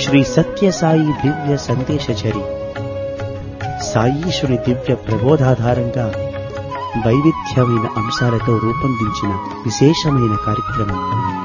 శ్రీ సత్యసాయి దివ్య సందేశచరి సాయీశ్వరి దివ్య ప్రబోధాధారంగా వైవిధ్యమైన అంశాలతో రూపొందించిన విశేషమైన కార్యక్రమం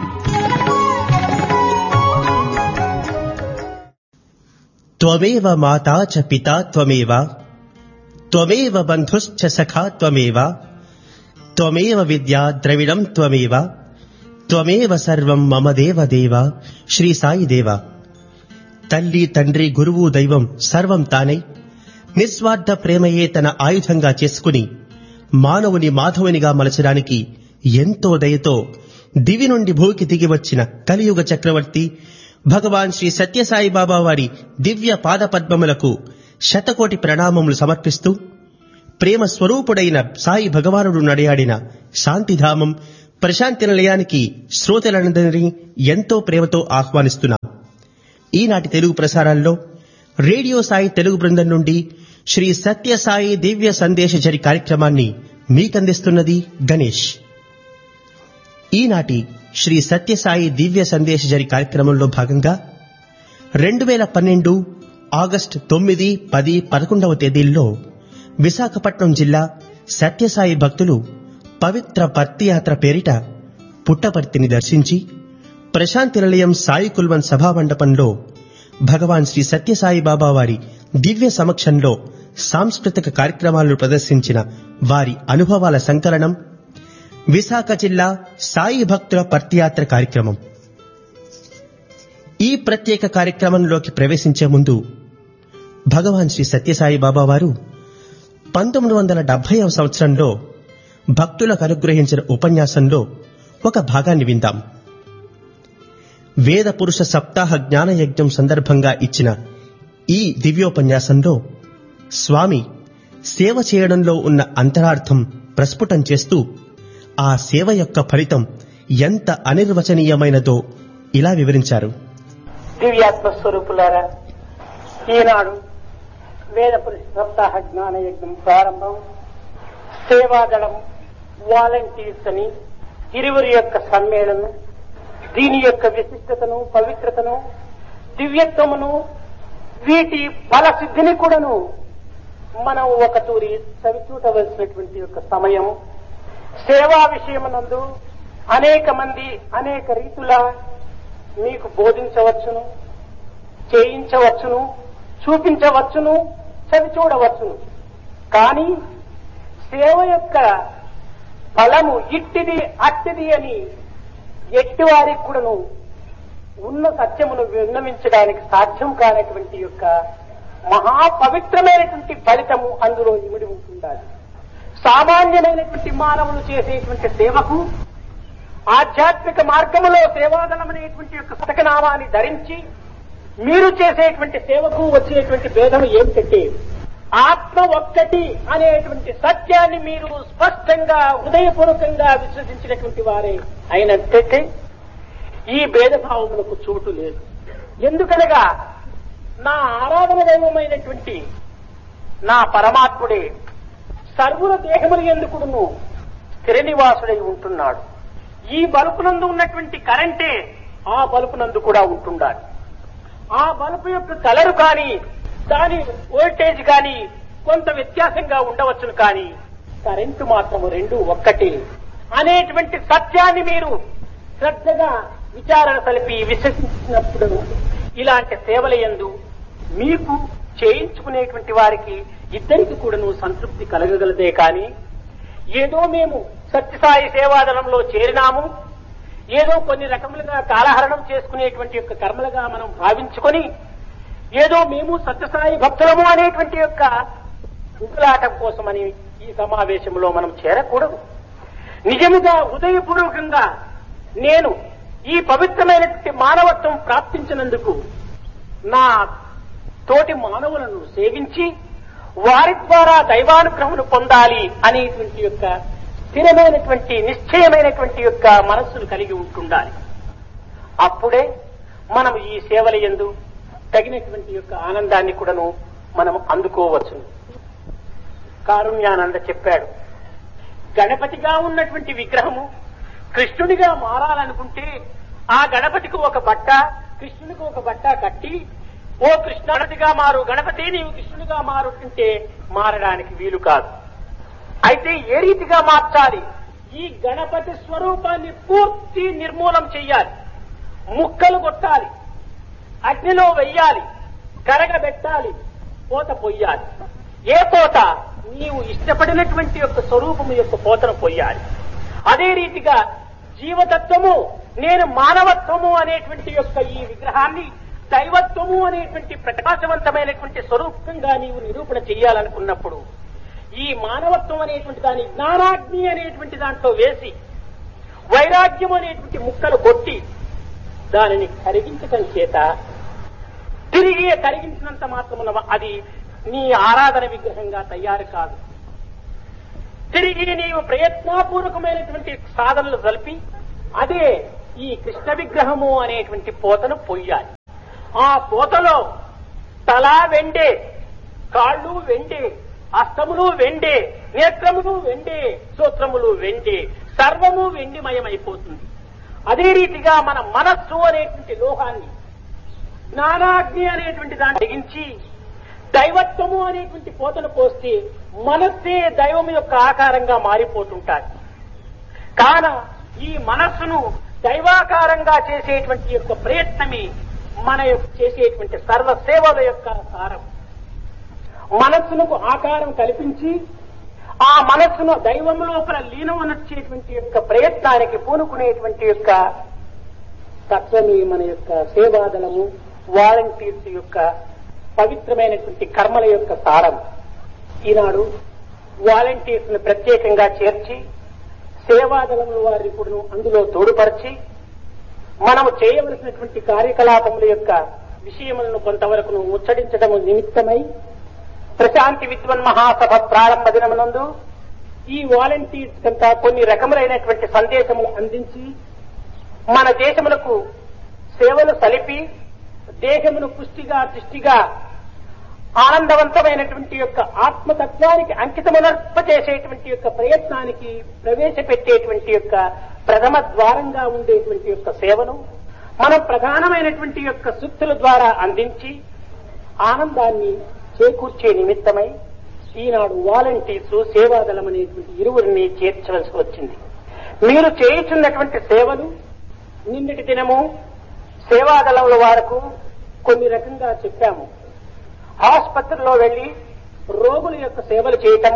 త్వమేవ మాతా చ పితా త్వమేవ త్వమేవ బంధుశ్చ సఖా త్వమేవ త్వమేవ విద్యా ద్రవిడం త్వమేవ త్వమేవ సర్వం మమ దేవ దేవ శ్రీ సాయి దేవ తల్లి తండ్రి గురువు దైవం సర్వం తానై నిస్వార్థ ప్రేమయే తన ఆయుధంగా చేసుకుని మానవుని మాధవునిగా మలచడానికి ఎంతో దయతో దివి నుండి భూకి దిగి వచ్చిన కలియుగ చక్రవర్తి భగవాన్ శ్రీ సత్యసాయి బాబా వారి దివ్య పాదపద్మములకు శతకోటి ప్రణామములు సమర్పిస్తూ ప్రేమ స్వరూపుడైన సాయి భగవానుడు నడియాడిన శాంతిధామం ప్రశాంతి నిలయానికి శ్రోతలందరినీ ఎంతో ప్రేమతో ఆహ్వానిస్తున్నాం ఈనాటి తెలుగు ప్రసారాల్లో రేడియో సాయి తెలుగు బృందం నుండి శ్రీ సత్యసాయి దివ్య సందేశచరి కార్యక్రమాన్ని మీకందిస్తున్నది గణేష్ ఈనాటి శ్రీ సత్యసాయి దివ్య సందేశచరి కార్యక్రమంలో భాగంగా రెండు వేల పన్నెండు ఆగస్టు తొమ్మిది పది పదకొండవ తేదీల్లో విశాఖపట్నం జిల్లా సత్యసాయి భక్తులు పవిత్ర పర్తియాత్ర పేరిట పుట్టపర్తిని దర్శించి ప్రశాంతి నిలయం సాయి కుల్వన్ సభా మండపంలో భగవాన్ శ్రీ సత్యసాయి బాబా వారి దివ్య సమక్షంలో సాంస్కృతిక కార్యక్రమాలను ప్రదర్శించిన వారి అనుభవాల సంకలనం విశాఖ జిల్లా సాయి భక్తుల పర్తియాత్ర కార్యక్రమం ఈ ప్రత్యేక కార్యక్రమంలోకి ప్రవేశించే ముందు భగవాన్ శ్రీ సత్యసాయి బాబా వారు పంతొమ్మిది వందల డెబ్బైవ సంవత్సరంలో భక్తులకు అనుగ్రహించిన ఉపన్యాసంలో ఒక భాగాన్ని విందాం వేద పురుష సప్తాహ జ్ఞాన యజ్ఞం సందర్భంగా ఇచ్చిన ఈ దివ్యోపన్యాసంలో స్వామి సేవ చేయడంలో ఉన్న అంతరార్థం ప్రస్ఫుటం చేస్తూ ఆ సేవ యొక్క ఫలితం ఎంత అనిర్వచనీయమైనదో ఇలా వివరించారు దివ్యాత్మ స్వరూపులారా ఈనాడు వేద పురుష సప్తాహ జ్ఞాన యజ్ఞం ప్రారంభం సేవాదళం వాలంటీర్స్ అని ఇరువురి యొక్క సమ్మేళనం దీని యొక్క విశిష్టతను పవిత్రతను దివ్యత్వమును వీటి ఫలసిద్ధిని కూడాను మనం ఒక తూరి చవిచూటవలసినటువంటి యొక్క సమయం సేవా విషయమునందు అనేక మంది అనేక రీతుల మీకు బోధించవచ్చును చేయించవచ్చును చూపించవచ్చును చవి చూడవచ్చును కానీ సేవ యొక్క ఫలము ఇట్టిది అట్టిది అని ఎట్టి వారికి కూడాను ఉన్న సత్యమును విన్నవించడానికి సాధ్యం కానటువంటి యొక్క మహా పవిత్రమైనటువంటి ఫలితము అందులో ఇమిడి ఉంటుండాలి సామాన్యమైనటువంటి మానవులు చేసేటువంటి సేవకు ఆధ్యాత్మిక మార్గములో సేవాదళం అనేటువంటి యొక్క శతకనామాన్ని ధరించి మీరు చేసేటువంటి సేవకు వచ్చేటువంటి భేదం ఏమిటంటే ఆత్మ ఒక్కటి అనేటువంటి సత్యాన్ని మీరు స్పష్టంగా హృదయపూర్వకంగా విశ్వసించినటువంటి వారే అయినట్టయితే ఈ భేదభావములకు చోటు లేదు ఎందుకనగా నా ఆరాధన దైవమైనటువంటి నా పరమాత్ముడే సర్వుల దేహముల ఎందుకును స్థిర నివాసుడై ఉంటున్నాడు ఈ బల్బునందు ఉన్నటువంటి కరెంటే ఆ బల్బునందు కూడా ఉంటుండాలి ఆ బల్బు యొక్క కలరు కానీ దాని వోల్టేజ్ కానీ కొంత వ్యత్యాసంగా ఉండవచ్చును కానీ కరెంటు మాత్రము రెండు ఒక్కటే అనేటువంటి సత్యాన్ని మీరు శ్రద్ధగా విచారణ కలిపి విశ్వసించినప్పుడు ఇలాంటి సేవల యందు మీకు చేయించుకునేటువంటి వారికి ఇద్దరికి కూడాను సంతృప్తి కలగగలదే కానీ ఏదో మేము సత్యసాయి సేవాదళంలో చేరినాము ఏదో కొన్ని రకములుగా కాలహరణం చేసుకునేటువంటి యొక్క కర్మలుగా మనం భావించుకొని ఏదో మేము సత్యసాయి భక్తులము అనేటువంటి యొక్క ఉకులాటం కోసమని ఈ సమావేశంలో మనం చేరకూడదు నిజముగా హృదయపూర్వకంగా నేను ఈ పవిత్రమైనటువంటి మానవత్వం ప్రాప్తించినందుకు నా తోటి మానవులను సేవించి వారి ద్వారా దైవానుగ్రహమును పొందాలి అనేటువంటి యొక్క స్థిరమైనటువంటి నిశ్చయమైనటువంటి యొక్క మనస్సును కలిగి ఉంటుండాలి అప్పుడే మనం ఈ సేవల ఎందు తగినటువంటి యొక్క ఆనందాన్ని కూడాను మనం అందుకోవచ్చు కారుణ్యానంద చెప్పాడు గణపతిగా ఉన్నటువంటి విగ్రహము కృష్ణుడిగా మారాలనుకుంటే ఆ గణపతికి ఒక బట్ట కృష్ణునికి ఒక బట్ట కట్టి ఓ కృష్ణ గణపతిగా మారు గణపతి నీవు కృష్ణునిగా మారు అంటే మారడానికి వీలు కాదు అయితే ఏ రీతిగా మార్చాలి ఈ గణపతి స్వరూపాన్ని పూర్తి నిర్మూలం చెయ్యాలి ముక్కలు కొట్టాలి అగ్నిలో వెయ్యాలి కరగబెట్టాలి పోత పొయ్యాలి ఏ పోత నీవు ఇష్టపడినటువంటి యొక్క స్వరూపము యొక్క పోతను పొయ్యాలి అదే రీతిగా జీవతత్వము నేను మానవత్వము అనేటువంటి యొక్క ఈ విగ్రహాన్ని దైవత్వము అనేటువంటి ప్రకాశవంతమైనటువంటి స్వరూపంగా నీవు నిరూపణ చేయాలనుకున్నప్పుడు ఈ మానవత్వం అనేటువంటి దాని జ్ఞానాగ్ని అనేటువంటి దాంట్లో వేసి వైరాగ్యం అనేటువంటి ముక్కలు కొట్టి దానిని కరిగించటం చేత తిరిగి కరిగించినంత మాత్రమున అది నీ ఆరాధన విగ్రహంగా తయారు కాదు తిరిగి నీవు ప్రయత్నపూర్వకమైనటువంటి సాధనలు కలిపి అదే ఈ కృష్ణ విగ్రహము అనేటువంటి పోతను పొయ్యాలి ఆ పోతలో తల వెండే కాళ్ళు వెండే అస్తములు వెండే నేత్రములు వెండే సూత్రములు వెండే సర్వము వెండిమయమైపోతుంది అదే రీతిగా మన మనస్సు అనేటువంటి లోహాన్ని జ్ఞానాగ్ని అనేటువంటి దాన్ని తెగించి దైవత్వము అనేటువంటి పోతను పోస్తే మనస్సే దైవం యొక్క ఆకారంగా మారిపోతుంటాయి కాన ఈ మనస్సును దైవాకారంగా చేసేటువంటి యొక్క ప్రయత్నమే మన యొక్క చేసేటువంటి సర్వ సేవల యొక్క సారం మనస్సునకు ఆకారం కల్పించి ఆ మనస్సును దైవం లోపల లీనమనొచ్చేటువంటి యొక్క ప్రయత్నానికి పూనుకునేటువంటి యొక్క తత్వమే మన యొక్క సేవాదళము వాలంటీర్స్ యొక్క పవిత్రమైనటువంటి కర్మల యొక్క సారం ఈనాడు వాలంటీర్స్ ను ప్రత్యేకంగా చేర్చి సేవాదళముల వారిని కూడా అందులో తోడుపరిచి మనము చేయవలసినటువంటి కార్యకలాపముల యొక్క విషయములను కొంతవరకు ముచ్చడించడం నిమిత్తమై ప్రశాంతి విద్వన్ మహాసభ ప్రారంభ దినమునందు ఈ వాలంటీర్స్ కంతా కొన్ని రకములైనటువంటి సందేశములు అందించి మన దేశములకు సేవలు సలిపి దేశమును పుష్టిగా దృష్టిగా ఆనందవంతమైనటువంటి యొక్క ఆత్మతత్వానికి అంకితమునర్ప చేసేటువంటి యొక్క ప్రయత్నానికి ప్రవేశపెట్టేటువంటి యొక్క ప్రథమ ద్వారంగా ఉండేటువంటి యొక్క సేవను మనం ప్రధానమైనటువంటి యొక్క సూక్తుల ద్వారా అందించి ఆనందాన్ని చేకూర్చే నిమిత్తమై ఈనాడు వాలంటీర్స్ సేవాదళం అనేటువంటి ఇరువురిని చేర్చవలసి వచ్చింది మీరు చేయుచున్నటువంటి సేవలు నిన్నటి దినము సేవాదళముల వారకు కొన్ని రకంగా చెప్పాము ఆసుపత్రిలో వెళ్లి రోగుల యొక్క సేవలు చేయటము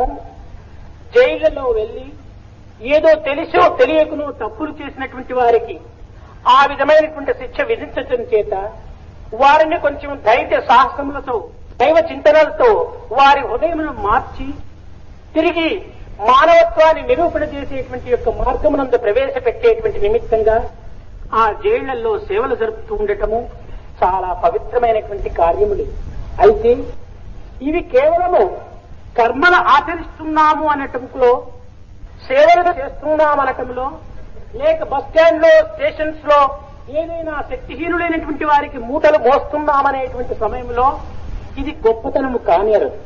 జైళ్లలో వెళ్లి ఏదో తెలిసో తెలియకనో తప్పులు చేసినటువంటి వారికి ఆ విధమైనటువంటి శిక్ష విధించటం చేత వారిని కొంచెం ధైర్య సాహసములతో దైవ చింతనలతో వారి హృదయమును మార్చి తిరిగి మానవత్వాన్ని నిరూపణ చేసేటువంటి యొక్క మార్గమునందు ప్రవేశపెట్టేటువంటి నిమిత్తంగా ఆ జైళ్లలో సేవలు జరుపుతూ ఉండటము చాలా పవిత్రమైనటువంటి కార్యములు అయితే ఇవి కేవలము కర్మలు ఆచరిస్తున్నాము అనటంలో సేవలు చేస్తున్నాం అనటంలో లేక బస్ స్టాండ్ లో స్టేషన్స్ లో ఏదైనా శక్తిహీనులైనటువంటి వారికి మూటలు మోస్తున్నామనేటువంటి సమయంలో ఇది గొప్పతనము కానేరదు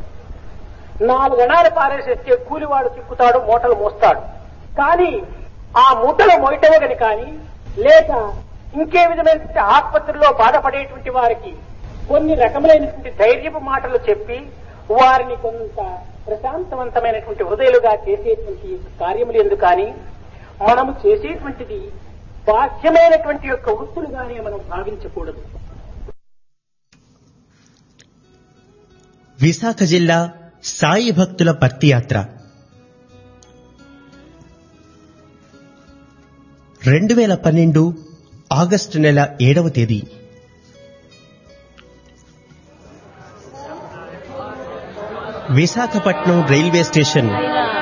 నాలుగు గణాలు పారేసేస్తే కూలివాడు చిక్కుతాడు మూటలు మోస్తాడు కానీ ఆ మూటలు మోయటమే కానీ లేక ఇంకే విధమైనటువంటి ఆసుపత్రిలో బాధపడేటువంటి వారికి కొన్ని రకములైనటువంటి ధైర్యపు మాటలు చెప్పి వారిని కొంత ప్రశాంతవంతమైనటువంటి హృదయాలుగా చేసేటువంటి కార్యములు ఎందుకు కానీ మనము చేసేటువంటిది బాహ్యమైనటువంటి యొక్క వృత్తులుగానే మనం భావించకూడదు విశాఖ జిల్లా సాయి భక్తుల భక్తి యాత్ర రెండు వేల పన్నెండు ఆగస్టు నెల ఏడవ తేదీ విశాఖపట్నం రైల్వే స్టేషన్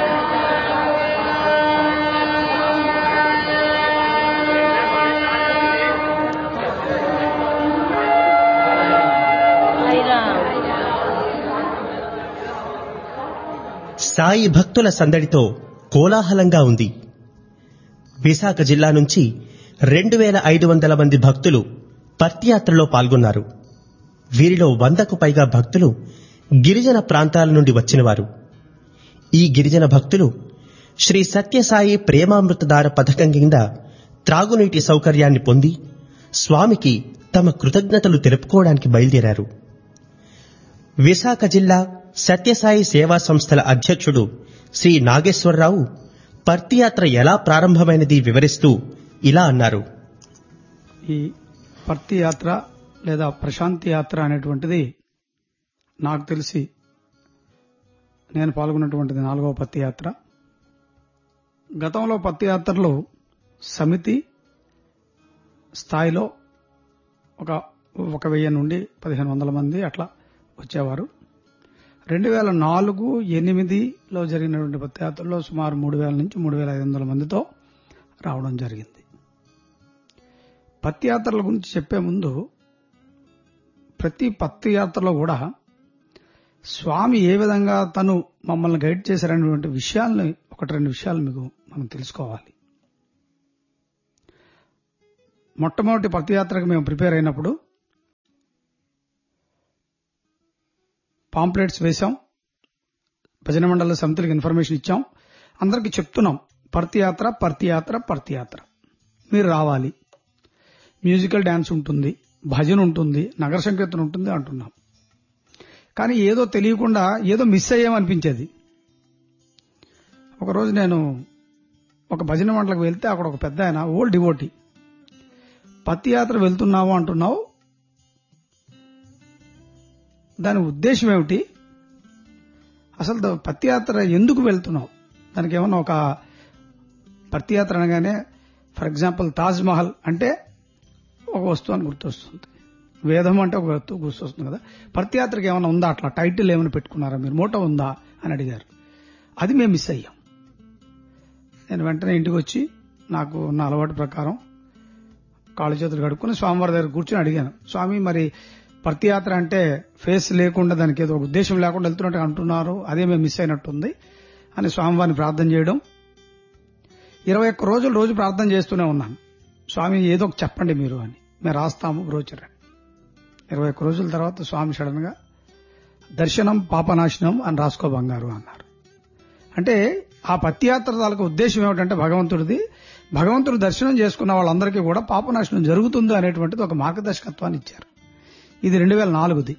సాయి భక్తుల సందడితో కోలాహలంగా ఉంది విశాఖ జిల్లా నుంచి రెండు వేల ఐదు వందల మంది భక్తులు పత్యాత్రలో పాల్గొన్నారు వీరిలో వందకు పైగా భక్తులు గిరిజన ప్రాంతాల నుండి వచ్చినవారు ఈ గిరిజన భక్తులు శ్రీ సత్యసాయి ప్రేమామృతదార పథకం కింద త్రాగునీటి సౌకర్యాన్ని పొంది స్వామికి తమ కృతజ్ఞతలు తెలుపుకోవడానికి బయలుదేరారు విశాఖ జిల్లా సత్యసాయి సేవా సంస్థల అధ్యక్షుడు శ్రీ నాగేశ్వరరావు పర్తియాత్ర ఎలా ప్రారంభమైనది వివరిస్తూ ఇలా అన్నారు ఈ పర్తి యాత్ర లేదా ప్రశాంతి యాత్ర అనేటువంటిది నాకు తెలిసి నేను పాల్గొన్నటువంటిది నాలుగవ పత్తి యాత్ర గతంలో పత్తి యాత్రలో సమితి స్థాయిలో ఒక ఒక వెయ్యి నుండి పదిహేను వందల మంది అట్లా వచ్చేవారు రెండు వేల నాలుగు ఎనిమిదిలో జరిగినటువంటి పత్తి యాత్రలో సుమారు మూడు వేల నుంచి మూడు వేల ఐదు వందల మందితో రావడం జరిగింది పత్తి యాత్రల గురించి చెప్పే ముందు ప్రతి పత్తి యాత్రలో కూడా స్వామి ఏ విధంగా తను మమ్మల్ని గైడ్ చేశారనేటువంటి విషయాల్ని ఒకటి రెండు విషయాలు మీకు మనం తెలుసుకోవాలి మొట్టమొదటి పత్తి యాత్రకు మేము ప్రిపేర్ అయినప్పుడు పాంప్లెట్స్ వేశాం భజన మండల సమితులకు ఇన్ఫర్మేషన్ ఇచ్చాం అందరికీ చెప్తున్నాం పర్తి యాత్ర పర్తి యాత్ర పర్తి యాత్ర మీరు రావాలి మ్యూజికల్ డ్యాన్స్ ఉంటుంది భజన ఉంటుంది నగర సంకీర్తన ఉంటుంది అంటున్నాం కానీ ఏదో తెలియకుండా ఏదో మిస్ అయ్యామనిపించేది ఒకరోజు నేను ఒక భజన మండలకు వెళ్తే అక్కడ ఒక పెద్ద ఆయన ఓల్డ్ డివోటీ పత్తి యాత్ర వెళ్తున్నావు అంటున్నావు దాని ఉద్దేశం ఏమిటి అసలు ద- పత్తి యాత్ర ఎందుకు వెళ్తున్నావు దానికి ఏమన్నా ఒక పత్తి యాత్ర అనగానే ఫర్ ఎగ్జాంపుల్ తాజ్ మహల్ అంటే ఒక వస్తువు అని గుర్తొస్తుంది వేదం అంటే ఒక వస్తువు గుర్తొస్తుంది కదా పత్తి యాత్రకి ఏమైనా ఉందా అట్లా టైటిల్ ఏమైనా పెట్టుకున్నారా మీరు మోటో ఉందా అని అడిగారు అది మేము మిస్ అయ్యాం నేను వెంటనే ఇంటికి వచ్చి నాకు నా అలవాటు ప్రకారం కాళ్ళు చేతులు కడుక్కుని స్వామివారి దగ్గర కూర్చొని అడిగాను స్వామి మరి పర్తి యాత్ర అంటే ఫేస్ లేకుండా దానికి ఏదో ఒక ఉద్దేశం లేకుండా వెళ్తున్నట్టు అంటున్నారు అదే మేము మిస్ అయినట్టుంది అని స్వామివారిని ప్రార్థన చేయడం ఇరవై ఒక్క రోజులు రోజు ప్రార్థన చేస్తూనే ఉన్నాను స్వామి ఏదో ఒక చెప్పండి మీరు అని మేము రాస్తాము బ్రోచర్ అని ఇరవై ఒక్క రోజుల తర్వాత స్వామి సడన్ గా దర్శనం పాపనాశనం అని రాసుకో బంగారు అన్నారు అంటే ఆ పత్యాత్ర తాలూకు ఉద్దేశం ఏమిటంటే భగవంతుడిది భగవంతుడు దర్శనం చేసుకున్న వాళ్ళందరికీ కూడా పాపనాశనం జరుగుతుంది అనేటువంటిది ఒక మార్గదర్శకత్వాన్ని ఇచ్చారు ఇది రెండు వేల నాలుగుది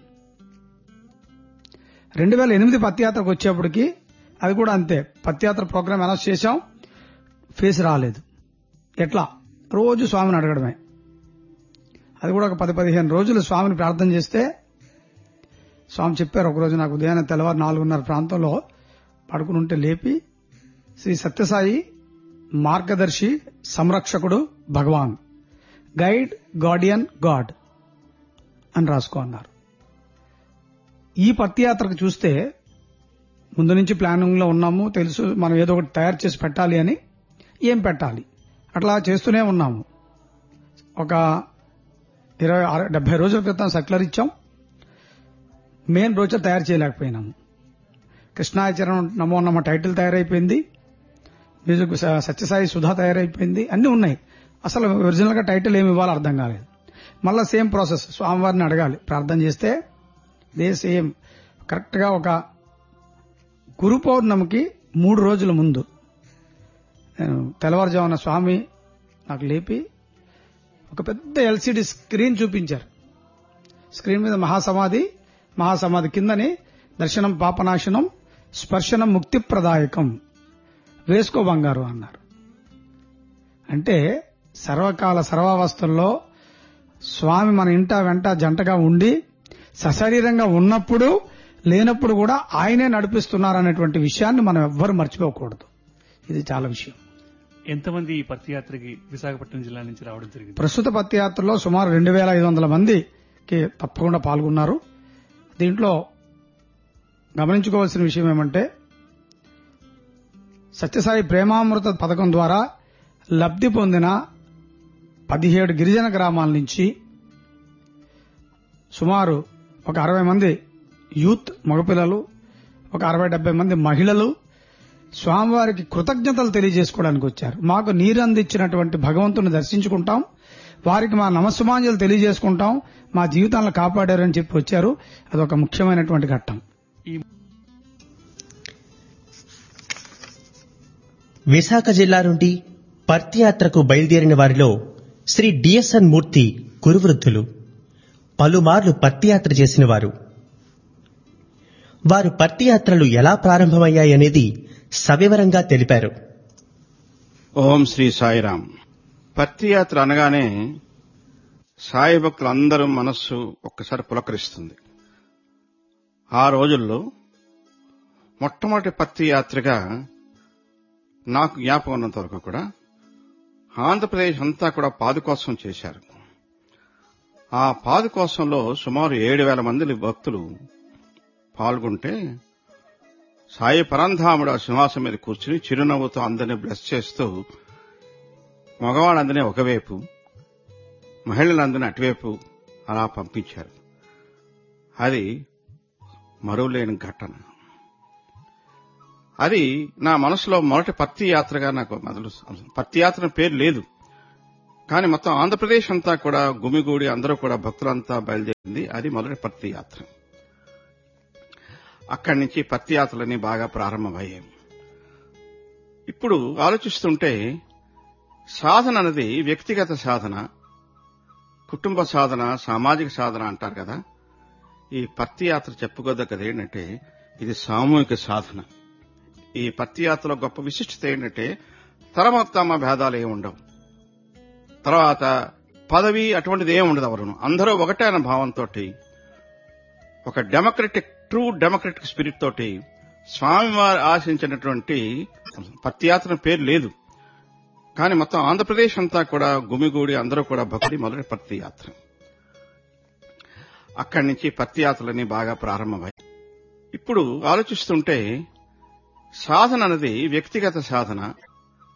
రెండు వేల ఎనిమిది పత్యాత్రకు వచ్చేప్పటికి అది కూడా అంతే పత్యాత్ర ప్రోగ్రామ్ అనౌన్స్ చేశాం ఫేస్ రాలేదు ఎట్లా రోజు స్వామిని అడగడమే అది కూడా ఒక పది పదిహేను రోజులు స్వామిని ప్రార్థన చేస్తే స్వామి చెప్పారు ఒకరోజు నాకు ఉదయాన్నే తెల్లవారు నాలుగున్నర ప్రాంతంలో పడుకుని ఉంటే లేపి శ్రీ సత్యసాయి మార్గదర్శి సంరక్షకుడు భగవాన్ గైడ్ గార్డియన్ గాడ్ అని రాసుకో అన్నారు ఈ పత్యాత్రకు చూస్తే ముందు నుంచి ప్లానింగ్ లో ఉన్నాము తెలుసు మనం ఏదో ఒకటి తయారు చేసి పెట్టాలి అని ఏం పెట్టాలి అట్లా చేస్తూనే ఉన్నాము ఒక ఇరవై ఆరు డెబ్బై రోజుల క్రితం సర్క్యులర్ ఇచ్చాం మెయిన్ బ్రోచర్ తయారు చేయలేకపోయినాము కృష్ణాచరణం నమో నమ్మ టైటిల్ తయారైపోయింది మ్యూజిక్ స- సత్యసాయి సుధా తయారైపోయింది అన్ని ఉన్నాయి అసలు ఒరిజినల్ గా టైటిల్ ఏమి ఇవ్వాలో అర్థం కాలేదు మళ్ళా సేమ్ ప్రాసెస్ స్వామివారిని అడగాలి ప్రార్థన చేస్తే ఇదే సేమ్ కరెక్ట్ గా ఒక గురు పౌర్ణమికి మూడు రోజుల ముందు నేను తెల్లవారుజామున స్వామి నాకు లేపి ఒక పెద్ద ఎల్సిడి స్క్రీన్ చూపించారు స్క్రీన్ మీద మహాసమాధి మహాసమాధి కిందని దర్శనం పాపనాశనం స్పర్శనం ముక్తిప్రదాయకం వేసుకో బంగారు అన్నారు అంటే సర్వకాల సర్వావస్థల్లో స్వామి మన ఇంట వెంట జంటగా ఉండి సశరీరంగా ఉన్నప్పుడు లేనప్పుడు కూడా ఆయనే నడిపిస్తున్నారనేటువంటి విషయాన్ని మనం ఎవ్వరు మర్చిపోకూడదు ఇది చాలా విషయం ఎంతమంది ఈ పత్రయాత్రకి విశాఖపట్నం జిల్లా నుంచి రావడం జరిగింది ప్రస్తుత పత్యాత్రలో సుమారు రెండు వేల ఐదు వందల మందికి తప్పకుండా పాల్గొన్నారు దీంట్లో గమనించుకోవాల్సిన విషయం ఏమంటే సత్యసాయి ప్రేమామృత పథకం ద్వారా లబ్ధి పొందిన పదిహేడు గిరిజన గ్రామాల నుంచి సుమారు ఒక అరవై మంది యూత్ మగపిల్లలు ఒక అరవై డెబ్బై మంది మహిళలు స్వామివారికి కృతజ్ఞతలు తెలియజేసుకోవడానికి వచ్చారు మాకు నీరు అందించినటువంటి భగవంతుని దర్శించుకుంటాం వారికి మా నమస్సుమాంజలు తెలియజేసుకుంటాం మా జీవితాలను కాపాడారని చెప్పి వచ్చారు అదొక ముఖ్యమైనటువంటి ఘట్టం విశాఖ జిల్లా నుండి పర్తియాత్రకు బయలుదేరిన వారిలో శ్రీ డిఎస్ఎన్ మూర్తి కురువృద్ధులు పలుమార్లు పత్తియాత్ర చేసిన వారు వారు పత్తియాత్రలు ఎలా ప్రారంభమయ్యాయనేది సవివరంగా తెలిపారు ఓం శ్రీ సాయిరాం పత్తి యాత్ర అనగానే సాయి భక్తులందరూ మనస్సు ఒక్కసారి పులకరిస్తుంది ఆ రోజుల్లో మొట్టమొదటి పత్తి యాత్రగా నాకు జ్ఞాపకం ఉన్నంత వరకు కూడా ఆంధ్రప్రదేశ్ అంతా కూడా పాదుకోసం చేశారు ఆ పాదుకోసంలో సుమారు ఏడు వేల మంది భక్తులు పాల్గొంటే సాయి పరంధాముడు ఆ సింహాసం మీద కూర్చుని చిరునవ్వుతో అందరినీ బ్లెస్ చేస్తూ మగవాళ్ళందరినీ ఒకవైపు మహిళలందరినీ అటువైపు అలా పంపించారు అది మరువలేని ఘటన అది నా మనసులో మొదటి పత్తి యాత్రగా నాకు మొదలు పత్తి యాత్ర పేరు లేదు కానీ మొత్తం ఆంధ్రప్రదేశ్ అంతా కూడా గుమిగూడి అందరూ కూడా భక్తులంతా బయలుదేరింది అది మొదటి పత్తి యాత్ర అక్కడి నుంచి పత్తి యాత్రలన్నీ బాగా ప్రారంభమయ్యాయి ఇప్పుడు ఆలోచిస్తుంటే సాధన అనేది వ్యక్తిగత సాధన కుటుంబ సాధన సామాజిక సాధన అంటారు కదా ఈ పత్తి యాత్ర చెప్పుకోదగ్గది ఏంటంటే ఇది సామూహిక సాధన ఈ పత్తి యాత్రలో గొప్ప విశిష్టత ఏంటంటే తరమత్తమ భేదాలు ఏమి ఉండవు తర్వాత పదవి అటువంటిది ఏమి ఉండదు ఎవరును అందరూ ఒకటే అన్న భావంతో ఒక డెమోక్రటిక్ ట్రూ డెమోక్రటిక్ స్పిరిట్ తోటి స్వామివారు ఆశించినటువంటి పత్యాత్ర పేరు లేదు కానీ మొత్తం ఆంధ్రప్రదేశ్ అంతా కూడా గుమిగూడి అందరూ కూడా భక్తి మొదటి పత్తి యాత్ర అక్కడి నుంచి పత్తి యాత్రలన్నీ బాగా ప్రారంభమయ్యాయి ఇప్పుడు ఆలోచిస్తుంటే సాధన అనేది వ్యక్తిగత సాధన